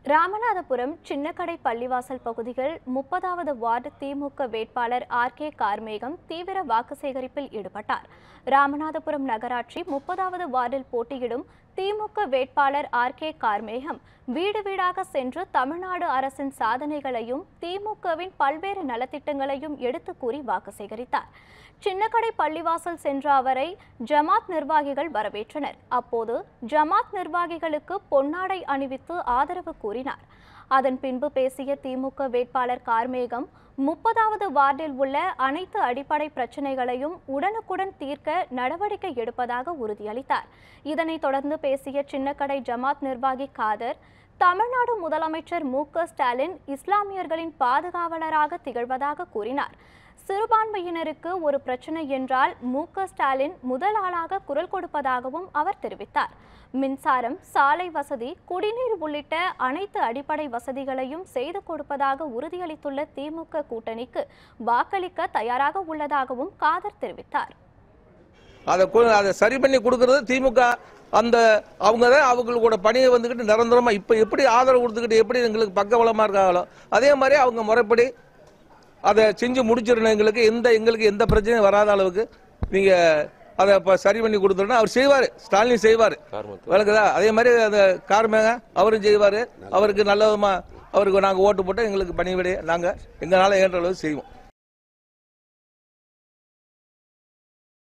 ராமநாதபுரம் சின்னக்கடை பள்ளிவாசல் பகுதிகள் முப்பதாவது வார்டு திமுக வேட்பாளர் ஆர் கே கார்மேகம் தீவிர வாக்கு சேகரிப்பில் ஈடுபட்டார் ராமநாதபுரம் நகராட்சி முப்பதாவது வார்டில் போட்டியிடும் திமுக வேட்பாளர் ஆர் கே கார்மேகம் வீடு வீடாக சென்று தமிழ்நாடு அரசின் சாதனைகளையும் திமுகவின் பல்வேறு நலத்திட்டங்களையும் எடுத்து கூறி வாக்கு சேகரித்தார் சின்னக்கடை பள்ளிவாசல் சென்ற அவரை ஜமாத் நிர்வாகிகள் வரவேற்றனர் அப்போது ஜமாத் நிர்வாகிகளுக்கு பொன்னாடை அணிவித்து ஆதரவு கூறினார் அதன் பின்பு பேசிய திமுக வேட்பாளர் கார்மேகம் முப்பதாவது வார்டில் உள்ள அனைத்து அடிப்படை பிரச்சனைகளையும் உடனுக்குடன் தீர்க்க நடவடிக்கை எடுப்பதாக உறுதியளித்தார் இதனைத் தொடர்ந்து பேசிய சின்னக்கடை ஜமாத் நிர்வாகி காதர் தமிழ்நாடு முதலமைச்சர் மு க ஸ்டாலின் இஸ்லாமியர்களின் பாதுகாவலராக திகழ்வதாக கூறினார் சிறுபான்மையினருக்கு ஒரு பிரச்சனை என்றால் மு க ஸ்டாலின் முதல் ஆளாக குரல் கொடுப்பதாகவும் அவர் தெரிவித்தார் மின்சாரம் சாலை வசதி குடிநீர் உள்ளிட்ட அனைத்து அடிப்படை வசதிகளையும் செய்து கொடுப்பதாக உறுதியளித்துள்ள திமுக கூட்டணிக்கு வாக்களிக்க தயாராக உள்ளதாகவும் காதர் தெரிவித்தார் அதை கு- அதை சரி பண்ணி கொடுக்கறது திமுக அந்த அவங்க தான் அவங்களோட பணியை வந்துக்கிட்டு நிரந்தரமா இப்போ எப்படி ஆதரவு கொடுத்துக்கிட்டு எப்படி எங்களுக்கு பக்கபலமா இருக்காங்களோ அதே மாதிரி அவங்க முறைப்படி அதை செஞ்சு முடிச்சிடணும் எங்களுக்கு எந்த எங்களுக்கு எந்த பிரச்சனையும் வராத அளவுக்கு நீங்க அதை இப்போ சரி பண்ணி கொடுத்துருன்னா அவர் செய்வார் ஸ்டாலின் செய்வார் விளக்குதா அதே மாதிரி அந்த கார்மேக அவரும் செய்வார் அவருக்கு நல்ல விதமா அவருக்கு நாங்கள் ஓட்டு போட்டு எங்களுக்கு பணிவிடைய நாங்கள் எங்களால் ஏற்ற அளவு செய்வோம்